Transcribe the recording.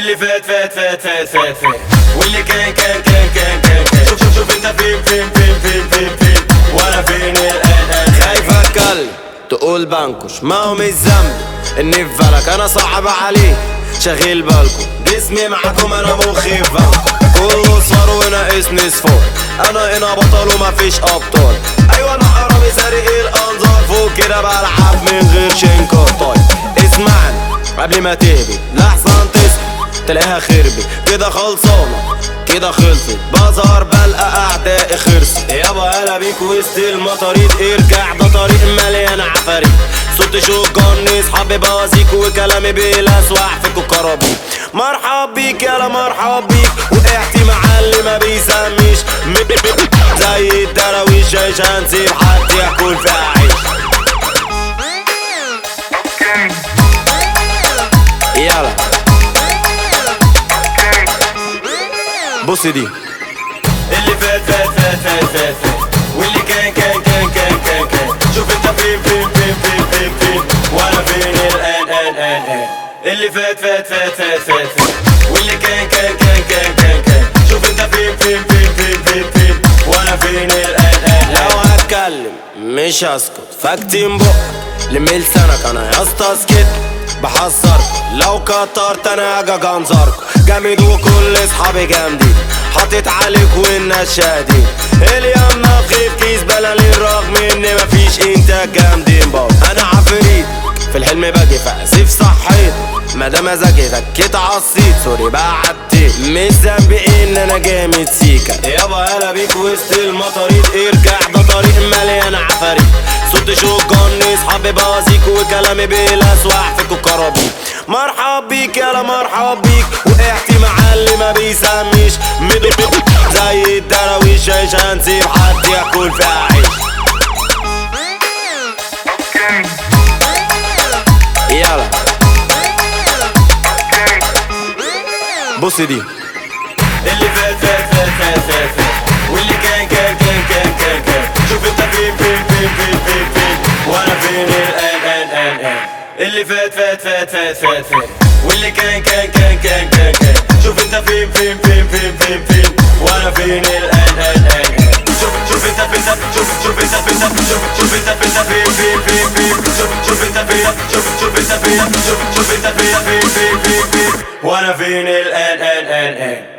اللي فات فات فات فات فات فات واللي كان كان كان كان كان كان شوف شوف شوف انت فين فين فين فين فين فين وانا فين الان الان خايف اتكلم تقول بنكش ما هو مش ذنبي اني في بالك انا صعب عليك شغيل بالكم جسمي معاكم انا مخي في بالكم كله صار وناقصني صفار انا هنا بطل ومفيش ابطال ايوه انا حرامي سارق الانظار فوق كده بلعب من غير شنكر طيب اسمعني قبل ما تهبط لحظة تسكت تلاقيها خربت كده خلصانة كده خلصت بظهر بلقى اعدائي خرصت يابا انا بيك وسط المطاريد ارجع ده طريق مليان عفاريت صوت شوكاني اصحابي بوازيك وكلامي بيلسوع فيكو كرابيك مرحب بيك يالا مرحب بيك وقعتي مع اللي ما بيسميش م- م- زي الدراويش مش هنسيب حد ياكل في عيش يلا بص دي اللي فات فات فات فات فات فات واللي كان كان كان كان كان كان شوف انت فين فين فين فين فين فين وانا فين الان الان الان الان اللي فات فات فات فات فات فات واللي كان كان كان كان كان كان شوف انت فين فين فين فين فين فين وانا فين الان الان لو هتكلم مش هسكت فاكتم بق لميل سنك انا يا اسطى سكت بحذرك لو كترت انا هاجي اجنزرك جامد وكل اصحابي جامدين حاطط عليك والناس شادين اليوم نخيف كيس بلالين رغم ان مفيش انت جامدين برضه انا عفريت في الحلم باجي فاسف صحيت مدام مزاجي فكيت عصيت سوري بقى عديت مش ذنبي ان انا جامد سيكا يابا انا بيك وسط المطاريد ارجع ده طريق مليان عفاريت صوت شوكاني اصحابي بوازيك وكلامي بيلسوع فيكو كرابيك مرحب بيك يالا مرحب بيك وقعتي مع اللي ما بيسميش مد- زي الدراويش مش هنسيب حد ياكل في عيش يلا بص دي اللي فات فات فات فات فات فات واللي كان كان كان كان كان كان شوف انت فين فين فين فين فين فين وانا فين الان الان الان الان اللي فات فات فات فات فات فات واللي كان كان كان كان كان كان شوف انت فين فين فين فين فين فين وانا فين الان الان الان الان شوف شوف انت فين شوف شوف انت فين شوف شوف انت فين فين فين فين فين شوف شوف انت فين شوف شوف انت فين شوف شوف انت فين فين فين فين فين وانا فين الان الان الان الان